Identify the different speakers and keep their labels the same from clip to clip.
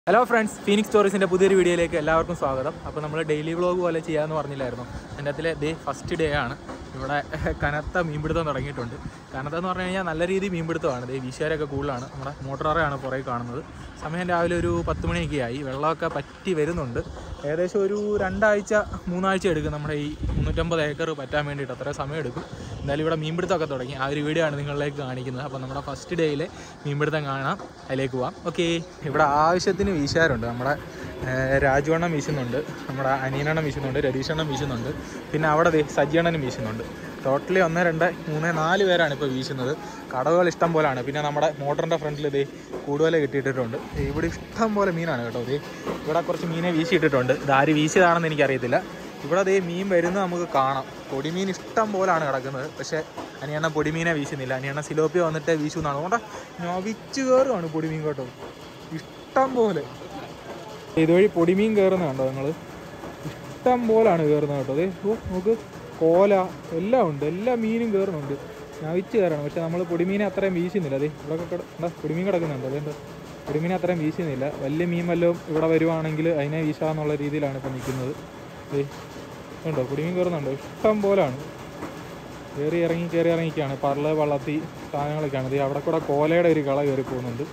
Speaker 1: Hello friends Phoenix സ്റ്റോറീസിൻ്റെ പുതിയൊരു വീഡിയോയിലേക്ക് എല്ലാവർക്കും സ്വാഗതം അപ്പോൾ നമ്മൾ ഡെയിലി വ്ളോഗ് പോലെ ചെയ്യാമെന്ന് പറഞ്ഞില്ലായിരുന്നു എൻ്റെ അതിലെ ഡേ ഫസ്റ്റ് ഡേ ആണ് ഇവിടെ കനത്ത മീൻപിടുത്തം തുടങ്ങിയിട്ടുണ്ട് കനത്ത എന്ന് പറഞ്ഞു കഴിഞ്ഞാൽ നല്ല രീതിയിൽ മീൻപിടുത്തമാണ് ദേ വീശുകാരൊക്കെ കൂടുതലാണ് നമ്മുടെ മോട്ടോറയാണ് പുറകെ കാണുന്നത് സമയം രാവിലെ ഒരു പത്ത് മണിയൊക്കെ ആയി വെള്ളമൊക്കെ പറ്റി വരുന്നുണ്ട് ഏകദേശം ഒരു രണ്ടാഴ്ച മൂന്നാഴ്ച എടുക്കും നമ്മുടെ ഈ മുന്നൂറ്റമ്പത് ഏക്കർ പറ്റാൻ വേണ്ടിയിട്ട് അത്ര സമയം എടുക്കും എന്തായാലും ഇവിടെ മീൻപിടുത്തമൊക്കെ തുടങ്ങി ആ ഒരു വീഡിയോ ആണ് നിങ്ങളിലേക്ക് കാണിക്കുന്നത് അപ്പോൾ നമ്മുടെ ഫസ്റ്റ് ഡേയിലെ മീൻപിടുത്തം കാണാം അതിലേക്ക് പോവാം ഓക്കെ ഇവിടെ ആവശ്യത്തിന് വീശാറുണ്ട് നമ്മുടെ ഏഹ്, രാജുവണ്ണം വീശുന്നുണ്ട് നമ്മുടെ അനിയനെണ്ണം വീശുന്നുണ്ട് രതീഷെണ്ണം വീശുന്നുണ്ട് പിന്നെ അവിടെ ദേ സജ്ജീവണ്ണനും വീശുന്നുണ്ട് ടോട്ടലി ഒന്ന് രണ്ട് മൂന്ന് നാല് പേരാണ് ഇപ്പോൾ വീശുന്നത് കടവുകൾ ഇഷ്ടം പോലെയാണ് പിന്നെ നമ്മുടെ മോട്ടറിൻ്റെ ഫ്രണ്ടിൽ ഇതേ കൂടുതൽ കിട്ടിയിട്ടിട്ടുണ്ട് ഇവിടെ ഇഷ്ടം പോലെ മീനാണ് കേട്ടോ ദേ ഇവിടെ കുറച്ച് മീനെ വീശിയിട്ടിട്ടുണ്ട് ഇത് ആര് വീശിയതാണെന്ന് എനിക്കറിയത്തില്ല ഇവിടെ ദേ മീൻ വരുന്നത് നമുക്ക് കാണാം പൊടിമീൻ ഇഷ്ടം പോലാണ് കിടക്കുന്നത് പക്ഷേ അനിയണ്ണ പൊടിമീനെ വീശുന്നില്ല അനിയണ്ണ സിലോപ്പിയ വന്നിട്ട് വീശു എന്നാണ് അതുകൊണ്ട് ഞൊവിച്ച് കയറുവാണ് പൊടിമീൻ കേട്ടോ ഇഷ്ടം പോലെ ഇതുവഴി പൊടിമീൻ കയറുന്ന കണ്ടോ നിങ്ങൾ ഇഷ്ടം പോലാണ് കയറുന്നത് കേട്ടോ അതെ ഓ നോക്ക് കോല എല്ലാം ഉണ്ട് എല്ലാ മീനും കയറുന്നുണ്ട് ഞവിച്ച് കയറണം പക്ഷെ നമ്മൾ പൊടിമീനെ അത്രയും വീശുന്നില്ല അതെ ഇവിടെ കിട എന്താ പൊടിമീൻ കിടക്കുന്നുണ്ട് അതെന്താ പൊടിമീനെ അത്രയും വീശുന്നില്ല വലിയ മീൻ വല്ലതും ഇവിടെ വരുവാണെങ്കിൽ അതിനെ വീശാന്നുള്ള രീതിയിലാണ് ഇപ്പം നിൽക്കുന്നത് ഏ ഉണ്ടോ പൊടിമീൻ കയറുന്നുണ്ടോ ഇഷ്ടം പോലാണ് കയറി ഇറങ്ങി കയറി ഇറങ്ങിക്കാണ് പറള് വള്ളത്തി സാധനങ്ങളൊക്കെയാണ് ഇത് അവിടെ കൂടെ കോലയുടെ ഒരു കള കയറി പോകുന്നുണ്ട്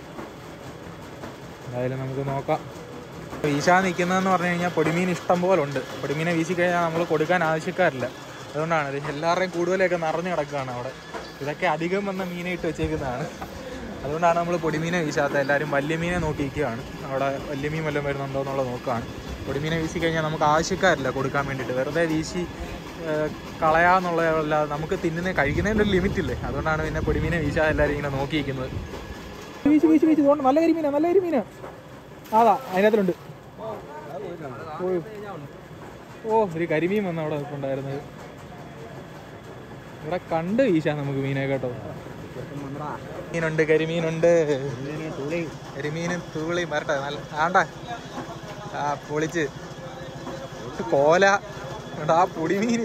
Speaker 1: എന്തായാലും നമുക്ക് നോക്കാം വീശാൻ നിൽക്കുന്നതെന്ന് പറഞ്ഞു കഴിഞ്ഞാൽ പൊടിമീൻ ഇഷ്ടം പോലെ ഉണ്ട് പൊടിമീനെ വീശി കഴിഞ്ഞാൽ നമ്മൾ കൊടുക്കാൻ ആവശ്യക്കാരില്ല അതുകൊണ്ടാണ് ഇത് എല്ലാവരുടെയും കൂടുതലൊക്കെ നിറഞ്ഞു കിടക്കുകയാണ് അവിടെ ഇതൊക്കെ അധികം വന്ന മീനെ ഇട്ട് വെച്ചേക്കുന്നതാണ് അതുകൊണ്ടാണ് നമ്മൾ പൊടിമീനെ വീശാത്തത് എല്ലാവരും വലിയ മീനെ നോക്കിയിരിക്കുകയാണ് അവിടെ വലിയ മീൻ വല്ലതും വരുന്നുണ്ടോ എന്നുള്ളത് നോക്കുകയാണ് പൊടിമീനെ വീശി കഴിഞ്ഞാൽ നമുക്ക് ആവശ്യക്കാരില്ല കൊടുക്കാൻ വേണ്ടിയിട്ട് വെറുതെ വീശി ഏഹ്, കളയാന്നുള്ളതല്ലാതെ നമുക്ക് തിന്നുന്ന കഴിക്കുന്നതിൻ്റെ ഒരു ലിമിറ്റ് ഇല്ലേ അതുകൊണ്ടാണ് പിന്നെ പൊടിമീനെ വീശാതെ എല്ലാവരും ഇങ്ങനെ നോക്കിയിരിക്കുന്നത് വീശി വീശി വീശി ഇതുകൊണ്ട് നല്ല കരിമീനാ നല്ല കരിമീനാ അതാ അതിനകത്തിലുണ്ട് ഓ ഓ ഒരു കരിമീൻ വന്ന അവിടെ നിൽപ്പുണ്ടായിരുന്നത് ഇവിടെ കണ്ട് വീശാൻ നമുക്ക് മീനെ കേട്ടോ മീനുണ്ട് കരിമീനുണ്ട് കരിമീനും തൂളി വരട്ടെ നല്ല ആണ്ട ആ പൊളിച്ച് കോല എടാ, ആ പൊടിമീന്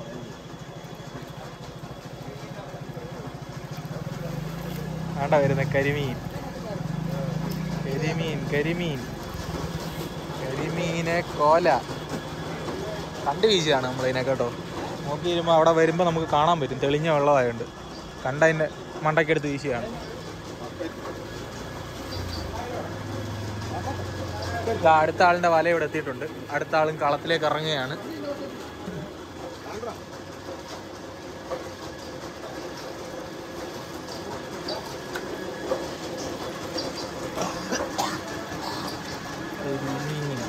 Speaker 1: ആണ്ട വരുന്ന കരിമീൻ കരിമീൻ കരിമീൻ കരിമീനെ കോല കണ്ട് വീശിയാണ് നമ്മളിതിനെ കേട്ടോ നോക്കി വരുമ്പോൾ അവിടെ വരുമ്പോൾ നമുക്ക് കാണാൻ പറ്റും തെളിഞ്ഞ വെള്ളമായുണ്ട് കണ്ടതിൻ്റെ മണ്ടയ്ക്കെടുത്ത് വീശിയാണ് ദാ അടുത്ത ആളിൻ്റെ വല ഇവിടെ എത്തിയിട്ടുണ്ട് അടുത്ത ആളും കളത്തിലേക്ക് ഇറങ്ങുകയാണ് കരിമീൻ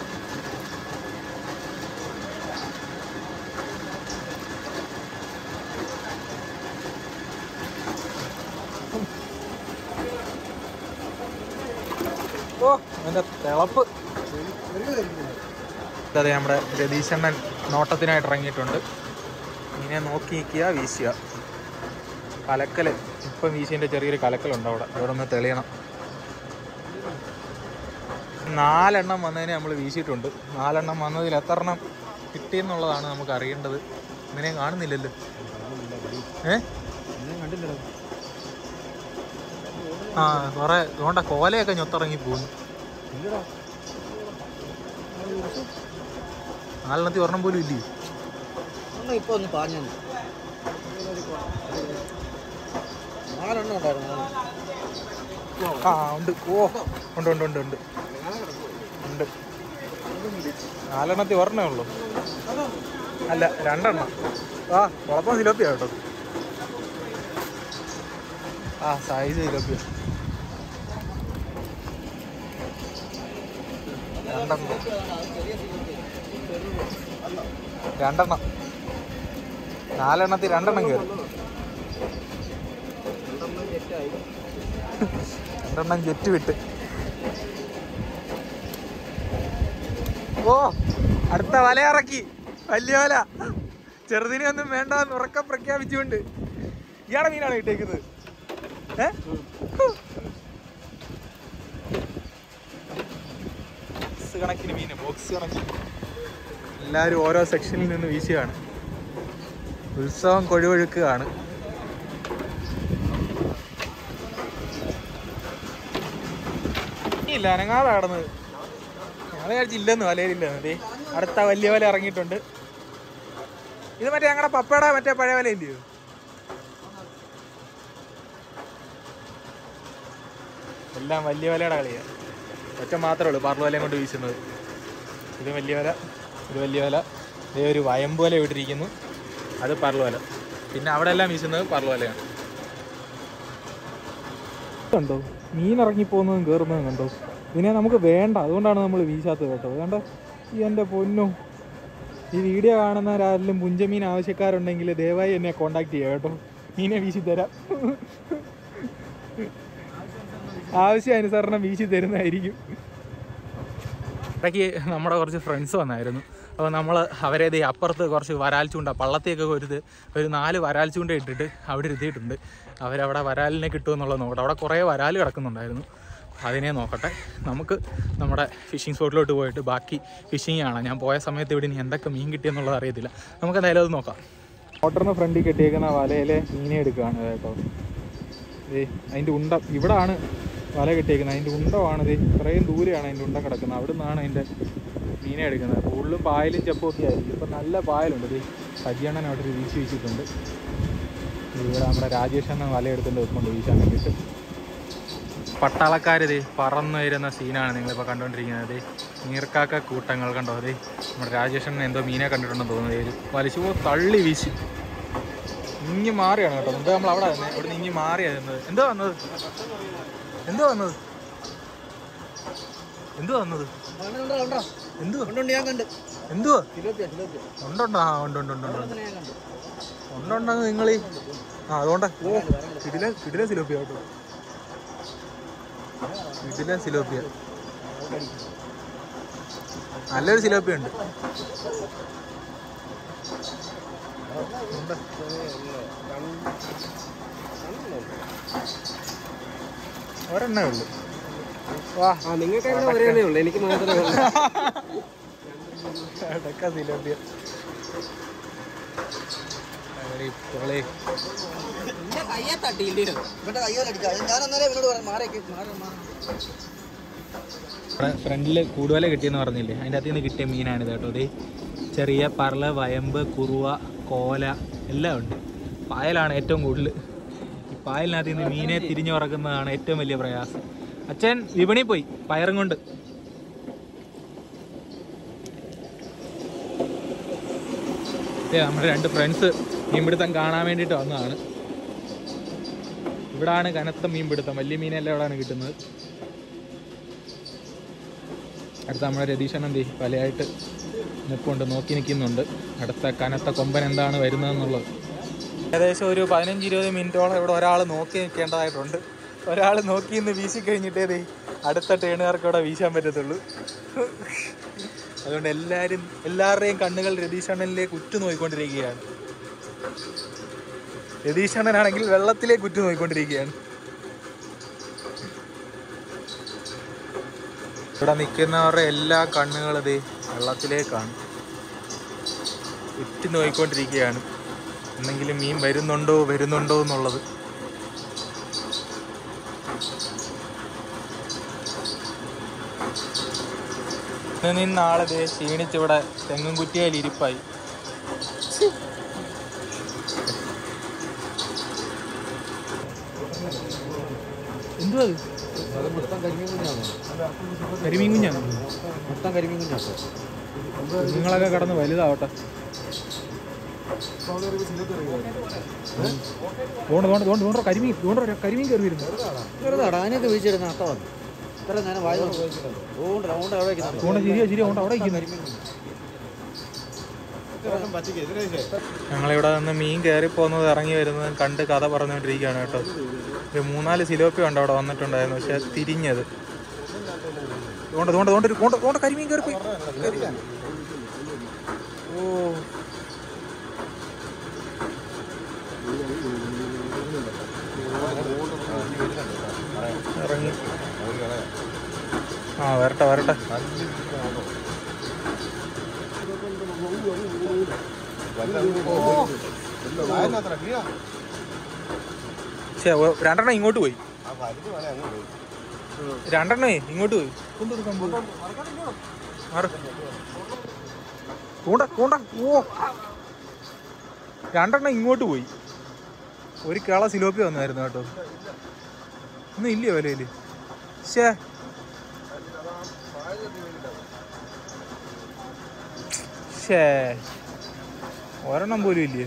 Speaker 1: ഓ അതിന്റെ തിളപ്പ് അതെ നമ്മുടെ രതീശണ്ണൻ നോട്ടത്തിനായിട്ട് ഇറങ്ങിയിട്ടുണ്ട് ഇങ്ങനെ നോക്കി നിൽക്കുക വീശുക കലക്കല് ഇപ്പം വീശിൻ്റെ ചെറിയൊരു കലക്കലുണ്ട് അവിടെ അവിടെ ഒന്ന് തെളിയണം നാലെണ്ണം വന്നതിനെ നമ്മൾ വീശിയിട്ടുണ്ട് നാലെണ്ണം വന്നതിൽ എത്ര എണ്ണം കിട്ടിയെന്നുള്ളതാണ് നമുക്ക് അറിയേണ്ടത് ഇങ്ങനെ കാണുന്നില്ലല്ലോ ഏ ആ കുറെ അതുകൊണ്ടാ കോലയൊക്കെ ഞൊത്തിറങ്ങി പോകുന്നു നാലെണ്ണത്തി ഒരെണ്ണം പോലും ഇല്ലേ
Speaker 2: ഒന്ന് ഇപ്പൊ ഒന്ന് പാഞ്ഞു നാലെണ്ണം ഉണ്ടായിരുന്നു
Speaker 1: ആ ഉണ്ട് ഓ ഉണ്ട് ഉണ്ട് ഉണ്ട് ഉണ്ട് ഉണ്ട് നാലെണ്ണത്തി ഒരെണ്ണേ ഉള്ളൂ അല്ല രണ്ടെണ്ണം ആ കുഴപ്പം സിലോപ്പിയ കേട്ടോ ആ സൈസ് സിലോപ്പിയ രണ്ടെണ്ണം രണ്ടെണ്ണം നാലെണ്ണത്തിൽ രണ്ടെണ്ണം കയറി രണ്ടെണ്ണം ജെറ്റ് വിട്ട് ഓ അടുത്ത വല ഇറക്കി വലിയ വല ചെറുതിനെ ഒന്നും വേണ്ട എന്ന് ഉറക്കം പ്രഖ്യാപിച്ചുകൊണ്ട് ഇയാളെ മീനാണ് ഇട്ടേക്കുന്നത് ഏ ബോക്സ് കണക്കിന് മീന് ബോക്സ് കണക്കിന് എല്ലാവരും ഓരോ സെക്ഷനിൽ നിന്ന് വീശുകയാണ് ഉത്സവം കൊഴുകൊഴുക്കുകയാണ് അനങ്ങിയില്ല അനങ്ങാതെ കടന്നത് ഞങ്ങൾ വിചാരിച്ചില്ലെന്ന് വലയിലില്ലെന്ന് ദേ അടുത്ത വലിയ വല ഇറങ്ങിയിട്ടുണ്ട് ഇത് മറ്റേ ഞങ്ങളുടെ പപ്പയുടെ മറ്റേ പഴയ വല ഇല്ലയോ എല്ലാം വലിയ വലയുടെ കളിയാ ഒറ്റ മാത്രമേ ഉള്ളൂ പാർല വലയും കൊണ്ട് വീശുന്നത് ഇത് വലിയ വല ഇത് വലിയ വല ഇതേ ഒരു വയമ്പ് വല ഇട്ടിരിക്കുന്നു അത് പറല വല പിന്നെ അവിടെ എല്ലാം വീശുന്നത് പറല വലയാണ് കണ്ടോ മീൻ ഇറങ്ങി പോകുന്നതും കയറുന്നതും കണ്ടോ ഇതിനെ നമുക്ക് വേണ്ട അതുകൊണ്ടാണ് നമ്മൾ വീശാത്തത് കേട്ടോ വേണ്ട ഈ എൻ്റെ പൊന്നു ഈ വീഡിയോ കാണുന്ന ആരെങ്കിലും പുഞ്ചമീൻ ആവശ്യക്കാരുണ്ടെങ്കിൽ ദയവായി എന്നെ കോണ്ടാക്ട് ചെയ്യുക കേട്ടോ മീനെ വീശി തരാം ആവശ്യാനുസരണം വീശി തരുന്നതായിരിക്കും ഇടയ്ക്ക് നമ്മുടെ കുറച്ച് ഫ്രണ്ട്സ് വന്നായിരുന്നു അപ്പോൾ നമ്മൾ അവരെ ദേ അപ്പുറത്ത് കുറച്ച് വരാൽ ചൂണ്ട പള്ളത്തേക്ക് ഒരു ഇത് ഒരു നാല് വരാൽ ചൂണ്ട ഇട്ടിട്ട് അവിടെ ഇരുത്തിയിട്ടുണ്ട് അവരവിടെ വരാലിനെ കിട്ടുമെന്നുള്ളത് നോക്കട്ടെ അവിടെ കുറേ വരാൽ കിടക്കുന്നുണ്ടായിരുന്നു അതിനെ നോക്കട്ടെ നമുക്ക് നമ്മുടെ ഫിഷിംഗ് സ്പോട്ടിലോട്ട് പോയിട്ട് ബാക്കി ഫിഷിംഗ് ആണ് ഞാൻ പോയ സമയത്ത് ഇവിടെ ഇനി എന്തൊക്കെ മീൻ കിട്ടിയെന്നുള്ളത് അറിയത്തില്ല നമുക്ക് എന്തായാലും അത് നോക്കാം മോട്ടറിന് ഫ്രണ്ടിൽ കെട്ടിയേക്കുന്ന വലയിലെ മീനെ എടുക്കുകയാണ് കേട്ടോ ഏ അതിൻ്റെ ഉണ്ട ഇവിടാണ് വല കെട്ടിയേക്കുന്നത് അതിൻ്റെ ഉണ്ടമാണ് ഇത് ഇത്രയും ദൂരെയാണ് അതിൻ്റെ ഉണ്ട കിടക്കുന്നത് അവിടെ നിന്നാണ് അതിൻ്റെ മീനെ എടുക്കുന്നത് കൂടുതലും പായലും ചെപ്പും ഒക്കെ ആയിരിക്കും ഇപ്പം നല്ല പായലുണ്ട് ഇത് സജ്ജണ്ണൻ അവിടെ ഒരു വീശി വീശിയിട്ടുണ്ട് ഇവിടെ നമ്മുടെ രാജേഷ് എന്ന വല എടുത്തുകൊണ്ട് വെക്കൊണ്ട് വീശാൻ വേണ്ടിയിട്ട് പട്ടാളക്കാർ ഇത് പറന്നു വരുന്ന സീനാണ് നിങ്ങളിപ്പോൾ കണ്ടുകൊണ്ടിരിക്കുന്നത് നീർക്കാക്ക കൂട്ടങ്ങൾ കണ്ടോ അതെ നമ്മുടെ രാജേഷൻ എന്തോ മീനെ കണ്ടിട്ടുണ്ടെന്ന് തോന്നുന്നത് ഒരു വലിച്ചു പോ തള്ളി വീശി ഇങ്ങി മാറിയാണ് കേട്ടോ മുമ്പ് നമ്മൾ അവിടെ തന്നെ ഇവിടെ ഇങ്ങി മാറിയാണ് നിന്നത് എന്തോ വന്നത് എന്തോ വന്നത് എന്തോ വന്നത്
Speaker 2: ഉണ്ടോ ഉണ്ടോ
Speaker 1: എന്തുവാ
Speaker 2: ഉണ്ടുണ്ട് ഞാൻ കണ്ട്
Speaker 1: എന്തുവാ
Speaker 2: സിലോപ്പിയ സിലോപ്പിയ
Speaker 1: ഉണ്ടോണ്ടോ ആ ഉണ്ട് ഉണ്ട് ഉണ്ട് ഉണ്ട്
Speaker 2: അതിനെ ഞാൻ കണ്ടു
Speaker 1: ഉണ്ടുണ്ടെന്ന് നിങ്ങൾ ആ അതുകൊണ്ട് ഓ കിടില കിടില സിലോപ്പിയ കേട്ടോ കിടില സിലോപ്പിയ നല്ലൊരു സിലോപ്പിയ ഉണ്ട് ഉണ്ട്. ഒരെണ്ണേ ഉള്ളൂ വാ
Speaker 2: ആ നിങ്ങൾക്ക് ഒരേ ഉള്ളൂ എനിക്ക് മാത്രമേ ഉള്ളൂ
Speaker 1: അടക്ക സിലോപ്പിയ അടിപൊളി
Speaker 2: എന്റെ കയ്യെ തട്ടിയില്ലായിരുന്നു ഇവന്റെ കയ്യോലടിച്ചാ ഞാൻ അന്നേരം ഇവനോട് പറഞ്ഞു മാറിയേക്ക് മാറി മാറി
Speaker 1: ഫ്രണ്ടിൽ കൂടുവല കിട്ടിയെന്ന് പറഞ്ഞില്ലേ അതിൻ്റെ അകത്ത് നിന്ന് കിട്ടിയ മീനാണിത് കേട്ടോ അതേ ചെറിയ പറള വയമ്പ് കുറുവ കോല എല്ലാം ഉണ്ട് പായലാണ് ഏറ്റവും കൂടുതൽ ഈ പായലിനകത്ത് നിന്ന് മീനെ തിരിഞ്ഞു പറക്കുന്നതാണ് ഏറ്റവും വലിയ പ്രയാസം അച്ഛൻ വിപണി പോയി പയറും കൊണ്ട് ഇതേ നമ്മുടെ രണ്ട് ഫ്രണ്ട്സ് മീൻപിടുത്തം കാണാൻ വേണ്ടിയിട്ട് വന്നതാണ് ഇവിടാണ് കനത്ത മീൻപിടുത്തം വലിയ മീനെല്ലാം ഇവിടെയാണ് കിട്ടുന്നത് അടുത്ത നമ്മുടെ രതീശൻ എന്തി വലയായിട്ട് നിൽപ്പുണ്ട് നോക്കി നിൽക്കുന്നുണ്ട് അടുത്ത കനത്ത കൊമ്പൻ എന്താണ് വരുന്നതെന്നുള്ളത് ഏകദേശം ഒരു പതിനഞ്ച് ഇരുപത് മിനിറ്റോളം ഇവിടെ ഒരാൾ നോക്കി നിൽക്കേണ്ടതായിട്ടുണ്ട് ഒരാൾ നോക്കി നിന്ന് വീശി കഴിഞ്ഞിട്ടേ ദേ അടുത്ത ടേണുകാർക്ക് ഇവിടെ വീശാൻ പറ്റത്തുള്ളൂ അതുകൊണ്ട് എല്ലാവരും എല്ലാവരുടെയും കണ്ണുകൾ രതീശണ്ണനിലേക്ക് ഉറ്റു നോക്കിക്കൊണ്ടിരിക്കുകയാണ് രതീശണ്ണനാണെങ്കിൽ വെള്ളത്തിലേക്ക് ഉറ്റു നോക്കിക്കൊണ്ടിരിക്കുകയാണ് ഇവിടെ നിൽക്കുന്നവരുടെ എല്ലാ കണ്ണുകളും ദേ വെള്ളത്തിലേക്കാണ് ഉറ്റു നോക്കിക്കൊണ്ടിരിക്കുകയാണ് എന്തെങ്കിലും മീൻ വരുന്നുണ്ടോ വരുന്നുണ്ടോ എന്നുള്ളത് ഇന്ന് നിന്ന് ആള് ദേ ക്ഷീണിച്ചിവിടെ തെങ്ങും കുറ്റിയിൽ ഇരിപ്പായി എന്തുവാ ഇത്?
Speaker 2: അത് മൊത്തം കരിമീൻ കുഞ്ഞാണ്
Speaker 1: കരിമീൻ കുഞ്ഞാണ്
Speaker 2: മൊത്തം കരിമീൻ കുഞ്ഞാണ്
Speaker 1: നിങ്ങളൊക്കെ കടന്ന് വലുതാവട്ടെ തോണ്ട് തോണ്ട് തോണ്ട് തോണ്ട കരിമീൻ തോണ്ട കരിമീൻ കയറി വരുന്നു
Speaker 2: വെറുതാടാ അതിനൊക്കെ വീഴ്ചയിടുന്ന നഷ്ടമാണ് ഇത്ര നേരം വായു ഓണ്ട് ഓണ്ട് അവിടെ വെക്കുന്നത്
Speaker 1: തോണ്ട ശരിയാ ശരിയാ തോണ്ട അവിടെ ഇരിക്കുന്നു ഞങ്ങളിവിടെ നിന്ന് മീൻ കയറി പോകുന്നത് ഇറങ്ങി വരുന്നത് കണ്ട് കഥ പറഞ്ഞുകൊണ്ടിരിക്കുകയാണ് കേട്ടോ ഒരു മൂന്നാല് സിലോപ്പി ഉണ്ട് അവിടെ വന്നിട്ടുണ്ടായിരുന്നു പക്ഷെ തിരിഞ്ഞത് തോണ്ട തോണ്ട തോണ്ട തോണ്ട തോണ്ട കരിമീൻ കയറി പോയി ഓ ഇറങ്ങി ആ വരട്ടെ വരട്ടെ പക്ഷേ രണ്ടെണ്ണം ഇങ്ങോട്ട് പോയി രണ്ടെണ്ണേ ഇങ്ങോട്ട് പോയി എന്തൊരു സംഭവം മാറ്. കൂണ്ട കൂണ്ട ഓ രണ്ടെണ്ണം ഇങ്ങോട്ട് പോയി ഒരു കിള സിലോപ്പി വന്നായിരുന്നു കേട്ടോ ഒന്നും ഇല്ലയോ വിലയില് ശേ ശേ ഒരെണ്ണം പോലും ഇല്ലേ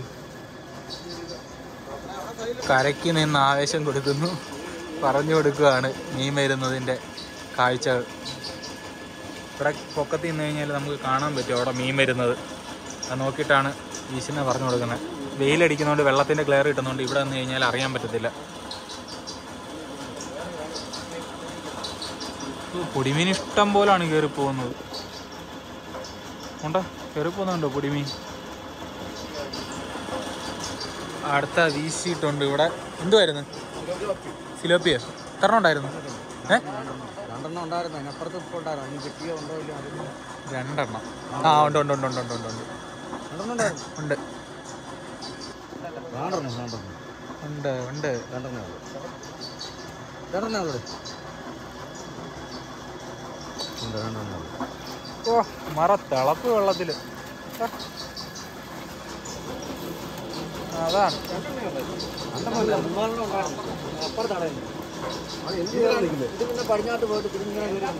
Speaker 1: കരയ്ക്ക് നിന്ന് ആവേശം കൊടുക്കുന്നു പറഞ്ഞു കൊടുക്കുകയാണ് മീൻ വരുന്നതിൻ്റെ കാഴ്ചകൾ ഇവിടെ പൊക്കത്ത് നിന്ന് കഴിഞ്ഞാൽ നമുക്ക് കാണാൻ പറ്റും അവിടെ മീൻ വരുന്നത് അത് നോക്കിയിട്ടാണ് ഈശിനെ പറഞ്ഞു കൊടുക്കുന്നത് വെയിലടിക്കുന്നതുകൊണ്ട് വെള്ളത്തിൻ്റെ ക്ലിയർ കിട്ടുന്നതുകൊണ്ട് ഇവിടെ വന്നു കഴിഞ്ഞാൽ അറിയാൻ പറ്റത്തില്ല ഓ, പൊടിമീൻ ഇഷ്ടം പോലാണ് കയറി പോകുന്നത് ഉണ്ടോ കയറി പോകുന്നുണ്ടോ പൊടിമീൻ അടുത്ത വീശിയിട്ടുണ്ട് ഇവിടെ എന്തുവായിരുന്നു സിലോപ്പിയോ എത്ര ഉണ്ടായിരുന്നു ഏ
Speaker 2: രണ്ടെണ്ണം ഉണ്ടായിരുന്നു അതിനപ്പുറത്ത് ഇപ്പോൾ ഉണ്ടായിരുന്നു അതിന് കിട്ടിയോ ഉണ്ടോ ഇല്ല അതൊന്നും
Speaker 1: രണ്ടെണ്ണം ആ ഉണ്ട് ഉണ്ട് ഉണ്ട് ഉണ്ട് ഉണ്ട് ഉണ്ട് ഉണ്ട്
Speaker 2: രണ്ടെണ്ണം ഉണ്ടായിരുന്നു
Speaker 1: ഉണ്ട്
Speaker 2: രണ്ടെണ്ണം രണ്ടെണ്ണം
Speaker 1: ഉണ്ട് ഉണ്ട്
Speaker 2: രണ്ടെണ്ണം രണ്ടെണ്ണം ഉള്ളത് ഉണ്ട് രണ്ടെണ്ണം ഉള്ളത്
Speaker 1: ഓ മറ തിളപ്പ് വെള്ളത്തില് ആ. അതാണ്
Speaker 2: രണ്ടെണ്ണമല്ല മൂന്നാലെണ്ണം ഉണ്ടായിരുന്നു അപ്പുറത്താണ് ഇത് പിന്നെ പടിഞ്ഞാട്ട് പോയിട്ട് തിരിഞ്ഞിങ്ങനെ വരും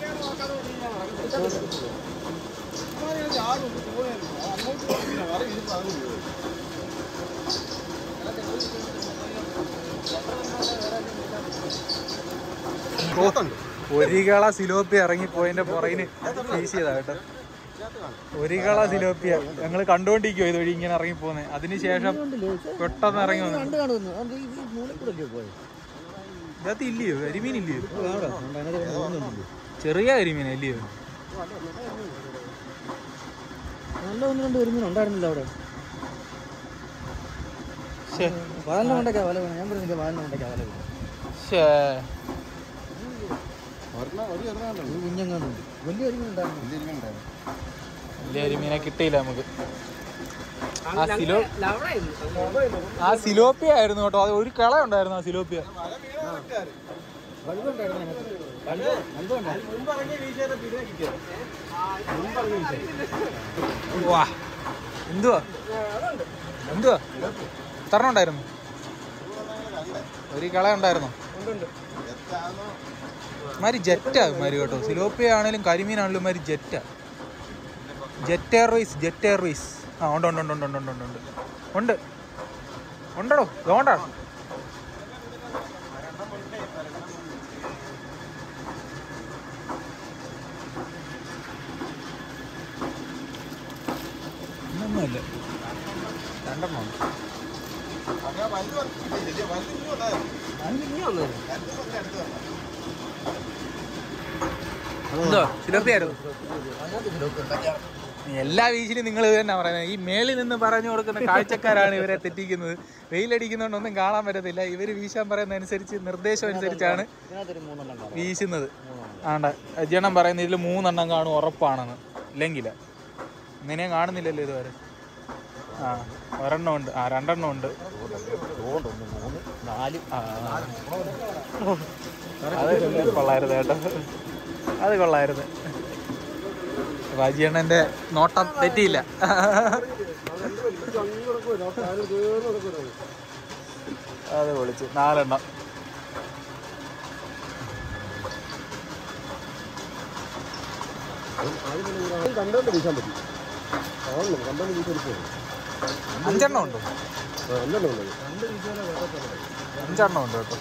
Speaker 1: ഓ, ഒരു കള സിലോപ്പി ഇറങ്ങിപ്പോയതിന്റെ പുറകിന് വീശിയതാ കേട്ടോ ഒരു കള സിലോപ്പിയ ഞങ്ങൾ കണ്ടുകൊണ്ടിരിക്കുവോ ഇതുവഴി ഇങ്ങനെ ഇറങ്ങി പോകുന്നത് അതിനുശേഷം പെട്ടെന്ന് ഇറങ്ങി വന്നു
Speaker 2: കണ്ടു കാണുന്നു അത് ഈ മൂലം കൂടെ അല്ലേ പോയത്
Speaker 1: ഇതിനകത്ത് ഇല്ലയോ കരിമീൻ ഇല്ലയോ
Speaker 2: അവിടെ അതിനകത്ത് പോകുന്നുണ്ടല്ലോ
Speaker 1: ചെറിയ കരിമീൻ അല്ലയോ
Speaker 2: നല്ല ഒന്ന് രണ്ട് ഒരുമീൻ ഉണ്ടായിരുന്നില്ല അവിടെ
Speaker 1: ശേ
Speaker 2: വാലിന് കൊണ്ടൊക്കെ വല വേണം ഞാൻ പറഞ്ഞില്ല വാലിന് കൊണ്ടൊക്കെ വല വേണം
Speaker 1: ശേ
Speaker 2: ഒരു കുഞ്ഞങ്ങാനുണ്ട് വലിയ ഒരുമീൻ ഉണ്ടായിരുന്നു
Speaker 1: വലിയ കരിമീനെ കിട്ടിയില്ല നമുക്ക് ആ സിലോ ആ സിലോപ്പിയ ആയിരുന്നു കേട്ടോ അത് ഒരു കള ഉണ്ടായിരുന്നു ആ സിലോപ്പിയ വാ എന്തുവാ എന്തുവാ എത്ര ഉണ്ടായിരുന്നു ഒരു കള ഉണ്ടായിരുന്നു മാതിരി ജെറ്റാ മാതിരി കേട്ടോ സിലോപ്പിയ ആണെങ്കിലും കരിമീനാണെങ്കിലും മാതിരി ജെറ്റാ ജെറ്റ് എയർവേസ് ജെറ്റ് എയർവേസ് ആ ഉണ്ട് ഉണ്ട് ഉണ്ട് ഉണ്ട് ഉണ്ട് ഉണ്ട് ഉണ്ട് ഉണ്ട് ഉണ്ടോ ഇതുകൊണ്ടാ ഒന്നുമില്ല രണ്ടെണ്ണം എന്തോ സിലോപ്പിയായിരുന്നു എല്ലാ വീശിലും നിങ്ങൾ ഇത് തന്നെ പറയുന്നത് ഈ മേളിൽ നിന്ന് പറഞ്ഞു കൊടുക്കുന്ന കാഴ്ചക്കാരാണ് ഇവരെ തെറ്റിക്കുന്നത് വെയിലടിക്കുന്നതുകൊണ്ട് ഒന്നും കാണാൻ പറ്റത്തില്ല ഇവർ വീശാൻ പറയുന്ന അനുസരിച്ച് നിർദ്ദേശം അനുസരിച്ചാണ്
Speaker 2: ഇതിനകത്തൊരു മൂന്നെണ്ണം കാണും
Speaker 1: വീശുന്നത് ആണ്ട ജനം പറയുന്നത് ഇതിൽ മൂന്നെണ്ണം കാണും ഉറപ്പാണെന്ന് ഇല്ലെങ്കിൽ ഇങ്ങനെ കാണുന്നില്ലല്ലോ ഇതുവരെ ആ ഒരെണ്ണം ഉണ്ട് ആ രണ്ടെണ്ണം ഉണ്ട്
Speaker 2: ഒന്ന് മൂന്ന് നാല്
Speaker 1: ആ അത് കൊള്ളായിരുന്നു കേട്ടോ അത് കൊള്ളായിരുന്നു രാജിയണ്ണന്റെ നോട്ടം തെറ്റിയില്ല അത് വിളിച്ചു നാലെണ്ണം
Speaker 2: കണ്ടോണ്ട് വീശാൻ പറ്റും കണ്ടോണ്ട് വീശാൻ
Speaker 1: അഞ്ചെണ്ണം ഉണ്ടോ അഞ്ചെണ്ണം ഉണ്ട് കേട്ടോ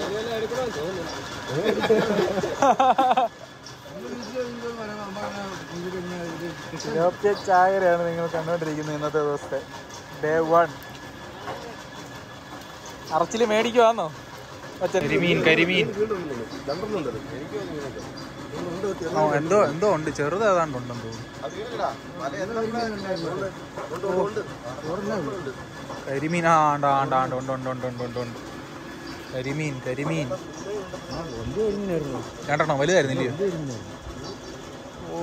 Speaker 1: സിലോപ്പിയ ചായരയാണ് നിങ്ങൾ കണ്ടുകൊണ്ടിരിക്കുന്നത് ഇന്നത്തെ ദിവസത്തെ ഡേ വൺ അറച്ചില് മേടിക്കുവാന്നോ കരിമീൻ കരിമീൻ ഓ എന്തോ എന്തോ ഉണ്ട് ചെറുത് ഏതാണ്ട് ഉണ്ടെന്ന് തോന്നുന്നു കരിമീൻ ആ ആണ്ട് ആണ്ട് ആണ്ട് ഉണ്ട് ഉണ്ട് ഉണ്ട് ഉണ്ട് ഉണ്ട് ഉണ്ട് കരിമീൻ കരിമീൻ
Speaker 2: എന്ത് ഒരുമീനായിരുന്നു
Speaker 1: രണ്ടെണ്ണം വലുതായിരുന്നില്ലയോ
Speaker 2: എന്ത് ഒരുമീനായിരുന്നു
Speaker 1: ഓ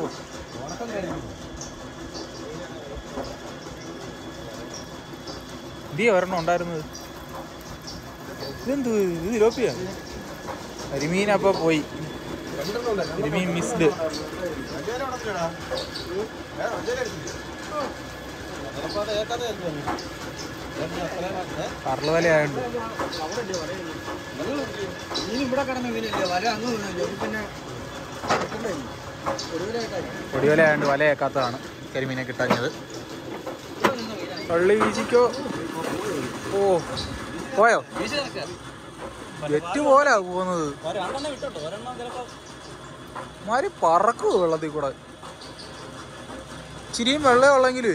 Speaker 1: എന്തിയാ ഒരെണ്ണം ഉണ്ടായിരുന്നത് ഇതെന്ത് ഇത് തിലോപ്പിയ കരിമീൻ അപ്പോൾ പോയി കരിമീൻ മിസ്ഡ് കറല് വലയായുണ്ട്
Speaker 2: മീൻ ഇവിടെ കിടന്ന് വീണില്ല വല അങ്ങ് വീണില്ല ഇത് പിന്നെ കിട്ടുന്നില്ല. ഒരുവിധമായിട്ടായി.
Speaker 1: പൊടിവലയായോണ്ട് വലയേക്കാത്തതാണ് കരിമീനെ കിട്ടാഞ്ഞത്
Speaker 2: ഇവിടെ നിന്ന് വീഴാൻ.
Speaker 1: പള്ളി വീശിക്കോ ഓ പോയോ
Speaker 2: വീശി നടക്കുക.
Speaker 1: എറ്റ് പോലാ പോകുന്നത്
Speaker 2: ഒരെണ്ണം വിട്ടോട്ടോ ഒരെണ്ണം ചിലപ്പോ
Speaker 1: മാരി പറക്കൂ വെള്ളത്തിൽ കൂടെ ഇച്ചിരിയും വെള്ളം ഉള്ളെങ്കിലേ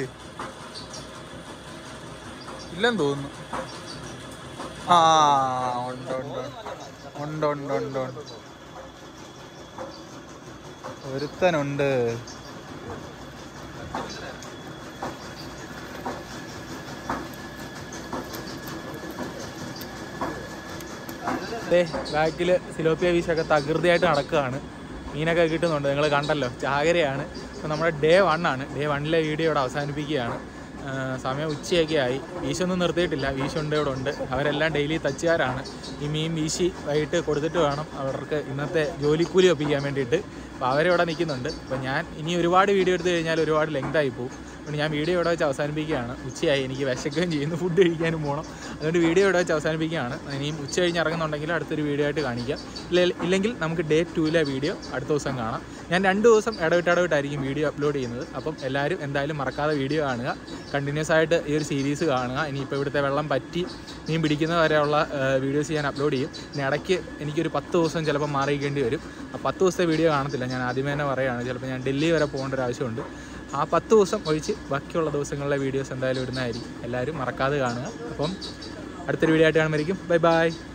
Speaker 1: ഇല്ലെന്ന് തോന്നുന്നു ആ ഉണ്ട് ഉണ്ട് ഉണ്ട് ഉണ്ട് ഉണ്ട് ഉണ്ട് ഒരുത്തനുണ്ട് ബാക്കിൽ സിലോപ്പിയ വീശൊക്കെ തകൃതിയായിട്ട് നടക്കുകയാണ് മീനൊക്കെ കിട്ടുന്നുണ്ട് നിങ്ങൾ കണ്ടല്ലോ ചാകരയാണ് അപ്പോൾ നമ്മുടെ ഡേ വൺ ആണ് ഡേ വണ്ണിലെ വീഡിയോ ഇവിടെ അവസാനിപ്പിക്കുകയാണ് ആ, സമയം ഉച്ചയൊക്കെ ആയി വീശൊന്നും നിർത്തിയിട്ടില്ല വീശുണ്ട് ഇവിടെ ഉണ്ട് അവരെല്ലാം ഡെയിലി തച്ചുകാരാണ് ഈ മീൻ വീശി വൈകിട്ട് കൊടുത്തിട്ട് വേണം അവർക്ക് ഇന്നത്തെ ജോലിക്കൂലി ഒപ്പിക്കാൻ വേണ്ടിയിട്ട് അപ്പോൾ അവരിവിടെ നിൽക്കുന്നുണ്ട് അപ്പോൾ ഞാൻ ഇനി ഒരുപാട് വീഡിയോ എടുത്തു കഴിഞ്ഞാൽ ഒരുപാട് ലെങ്ത് ആയി പോകും അതുകൊണ്ട് ഞാൻ വീഡിയോ ഇവിടെ വെച്ച് അവസാനിപ്പിക്കുകയാണ് ഉച്ചയായി എനിക്ക് വിശക്കുകയും ചെയ്യുന്നു ഫുഡ് കഴിക്കാനും പോകണം അതുകൊണ്ട് വീഡിയോ ഇവിടെ വെച്ച് അവസാനിപ്പിക്കുകയാണ് ഇനിയും ഉച്ച കഴിഞ്ഞ് ഇറങ്ങുന്നുണ്ടെങ്കിൽ അടുത്തൊരു വീഡിയോ ആയിട്ട് കാണിക്കാം ഇല്ല- ഇല്ലെങ്കിൽ നമുക്ക് ഡേ ടൂവിലെ വീഡിയോ അടുത്ത ദിവസം കാണാം ഞാൻ രണ്ട് ദിവസം ഇടവിട്ട് ഇടവിട്ടായിരിക്കും വീഡിയോ അപ്ലോഡ് ചെയ്യുന്നത് അപ്പം എല്ലാവരും എന്തായാലും മറക്കാതെ വീഡിയോ കാണുക കണ്ടിന്യൂസ് ആയിട്ട് ഈ ഒരു സീരീസ് കാണുക ഇനിയിപ്പോൾ ഇവിടുത്തെ വെള്ളം പറ്റി മീൻ പിടിക്കുന്ന വരെയുള്ള വീഡിയോസ് ഞാൻ അപ്ലോഡ് ചെയ്യും ഇനി ഇടയ്ക്ക് എനിക്കൊരു പത്ത് ദിവസം ചിലപ്പോൾ മാറിയിക്കേണ്ടി വരും ആ പത്ത് ദിവസത്തെ വീഡിയോ കാണത്തില്ല ഞാൻ ആദ്യമേ തന്നെ പറയുകയാണ് ചിലപ്പോൾ ഞാൻ ഡൽഹി വരെ പോകേണ്ട ഒരു ആവശ്യമുണ്ട് ആ പത്ത് ദിവസം ഒഴിച്ച് ബാക്കിയുള്ള ദിവസങ്ങളിലെ വീഡിയോസ് എന്തായാലും ഇടുന്നതായിരിക്കും എല്ലാവരും മറക്കാതെ കാണുക അപ്പം അടുത്തൊരു വീഡിയോ ആയിട്ട് കാണുമായിരിക്കും ബൈ ബൈ